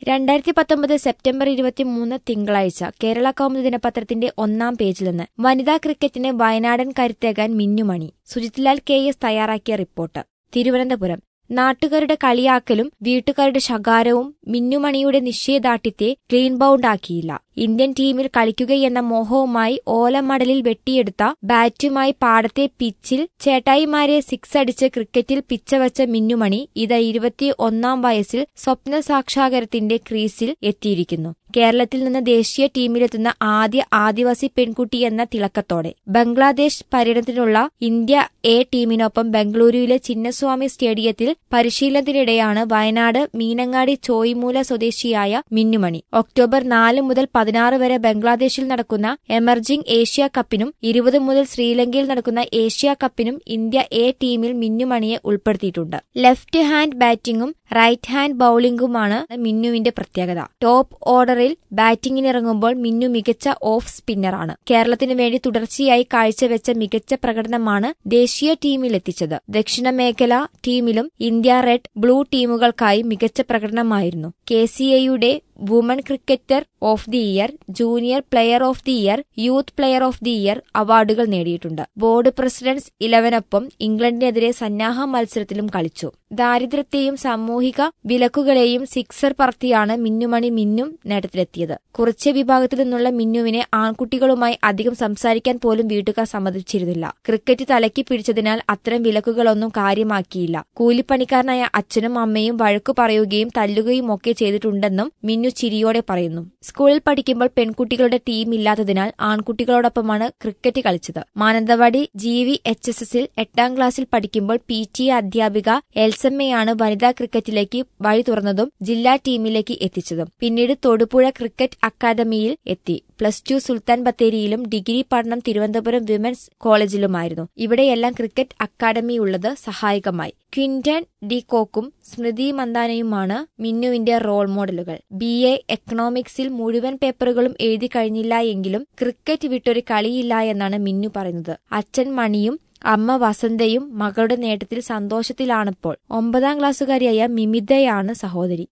രണ്ടായിരത്തി പത്തൊമ്പത് സെപ്റ്റംബർ ഇരുപത്തിമൂന്ന് തിങ്കളാഴ്ച കേരള കൗമുദി ദിനപത്രത്തിന്റെ ഒന്നാം പേജിൽ നിന്ന് വനിതാ ക്രിക്കറ്റിന് വയനാടൻ കരുത്തേകാൻ മിന്നുമണി സുജിത്ലാൽ കെ എസ് തയ്യാറാക്കിയ റിപ്പോർട്ട് തിരുവനന്തപുരം നാട്ടുകാരുടെ കളിയാക്കലും വീട്ടുകാരുടെ ശകാരവും മിന്നുമണിയുടെ നിശ്ചയദാർഢ്യത്തെ ക്ലീൻ ബൗണ്ടാക്കിയില്ല ഇന്ത്യൻ ടീമിൽ കളിക്കുകയെന്ന മോഹവുമായി ഓലമടലിൽ വെട്ടിയെടുത്ത ബാറ്റുമായി പാടത്തെ പിച്ചിൽ ചേട്ടായിമാരെ സിക്സ് അടിച്ച് ക്രിക്കറ്റിൽ പിച്ചവച്ച മിന്നുമണി ഇത് ഇരുപത്തി ഒന്നാം വയസ്സിൽ സ്വപ്ന സാക്ഷാത്കാരത്തിന്റെ ക്രീസിൽ എത്തിയിരിക്കുന്നു കേരളത്തിൽ നിന്ന് ദേശീയ ടീമിലെത്തുന്ന ആദ്യ ആദിവാസി പെൺകുട്ടി എന്ന തിളക്കത്തോടെ ബംഗ്ലാദേശ് പര്യടനത്തിനുള്ള ഇന്ത്യ എ ടീമിനൊപ്പം ബംഗളൂരുവിലെ ചിന്നസ്വാമി സ്റ്റേഡിയത്തിൽ പരിശീലനത്തിനിടെയാണ് വയനാട് മീനങ്ങാടി ചോയ്മൂല സ്വദേശിയായ മിന്നുമണി ഒക്ടോബർ നാല് മുതൽ പതിനാറ് വരെ ബംഗ്ലാദേശിൽ നടക്കുന്ന എമർജിംഗ് ഏഷ്യ കപ്പിനും ഇരുപത് മുതൽ ശ്രീലങ്കയിൽ നടക്കുന്ന ഏഷ്യ കപ്പിനും ഇന്ത്യ എ ടീമിൽ മിന്നുമണിയെ ഉൾപ്പെടുത്തിയിട്ടുണ്ട് ലെഫ്റ്റ് ഹാൻഡ് ബാറ്റിംഗും റൈറ്റ് ഹാൻഡ് ബൌളിംഗുമാണ് മിന്നുവിന്റെ പ്രത്യേകത ടോപ്പ് ഓർഡറിൽ ബാറ്റിംഗിനിറങ്ങുമ്പോൾ മിന്നു മികച്ച ഓഫ് സ്പിന്നറാണ് കേരളത്തിനു വേണ്ടി തുടർച്ചയായി കാഴ്ചവെച്ച മികച്ച പ്രകടനമാണ് ദേശീയ ടീമിലെത്തിച്ചത് ദക്ഷിണ മേഖല ടീമിലും ഇന്ത്യ റെഡ് ബ്ലൂ ടീമുകൾക്കായി മികച്ച പ്രകടനമായിരുന്നു കെ സി എയുടെ woman cricketer of the year junior player of the year youth player of the year അവാർഡുകൾ നേടിയിട്ടുണ്ട് ബോർഡ് പ്രസിഡന്റ്സ് ഇലവനൊപ്പം ഇംഗ്ലണ്ടിനെതിരെ സന്നാഹ മത്സരത്തിലും കളിച്ചു ദാരിദ്ര്യത്തെയും സാമൂഹിക വിലക്കുകളെയും സിക്സർ പറത്തിയാണ് മിന്നുമണി മിന്നും നേട്ടത്തിലെത്തിയത് കുറച്ച് വിഭാഗത്തിൽ നിന്നുള്ള മിന്നുവിനെ ആൺകുട്ടികളുമായി അധികം സംസാരിക്കാൻ പോലും വീട്ടുകാർ സമ്മതിച്ചിരുന്നില്ല ക്രിക്കറ്റ് തലയ്ക്ക് പിടിച്ചതിനാൽ അത്തരം വിലക്കുകളൊന്നും കാര്യമാക്കിയില്ല കൂലിപ്പണിക്കാരനായ അച്ഛനും അമ്മയും വഴക്കു പറയുകയും തല്ലുകയും ഒക്കെ ചെയ്തിട്ടുണ്ടെന്നും മിന്നു ചിരിയോടെ പറയുന്നു സ്കൂളിൽ പഠിക്കുമ്പോൾ പെൺകുട്ടികളുടെ ടീം ഇല്ലാത്തതിനാൽ ആൺകുട്ടികളോടൊപ്പമാണ് ക്രിക്കറ്റ് കളിച്ചത് Mananthavady G V H S എസിൽ എട്ടാം ക്ലാസ്സിൽ പഠിക്കുമ്പോൾ പി ടി എ അധ്യാപിക എൽസമ്മയാണ് വനിതാ ക്രിക്കറ്റിലേക്ക് വഴി തുറന്നതും ജില്ലാ ടീമിലേക്ക് എത്തിച്ചതും പിന്നീട് തൊടുപുഴ ക്രിക്കറ്റ് അക്കാദമിയിൽ എത്തി പ്ലസ് ടു സുൽത്താൻ ബത്തേരിയിലും ഡിഗ്രി പഠനം തിരുവനന്തപുരം വിമൻസ് കോളേജിലുമായിരുന്നു ഇവിടെയെല്ലാം ക്രിക്കറ്റ് അക്കാദമി ഉള്ളത് സഹായകമായി ക്വിന്റൻ ഡി കോക്കും സ്മൃതി മന്ദാനയുമാണ് മിന്നുവിന്റെ റോൾ മോഡലുകൾ ബി എ എക്കണോമിക്സിൽ മുഴുവൻ പേപ്പറുകളും എഴുതി കഴിഞ്ഞില്ല എങ്കിലും ക്രിക്കറ്റ് വിട്ടൊരു കളിയില്ല എന്നാണ് മിന്നു പറയുന്നത് അച്ഛൻ മണിയും അമ്മ വസന്തയും മകളുടെ നേട്ടത്തിൽ സന്തോഷത്തിലാണിപ്പോൾ ഒമ്പതാം ക്ലാസ്സുകാരിയായ മിമിതയാണ് സഹോദരി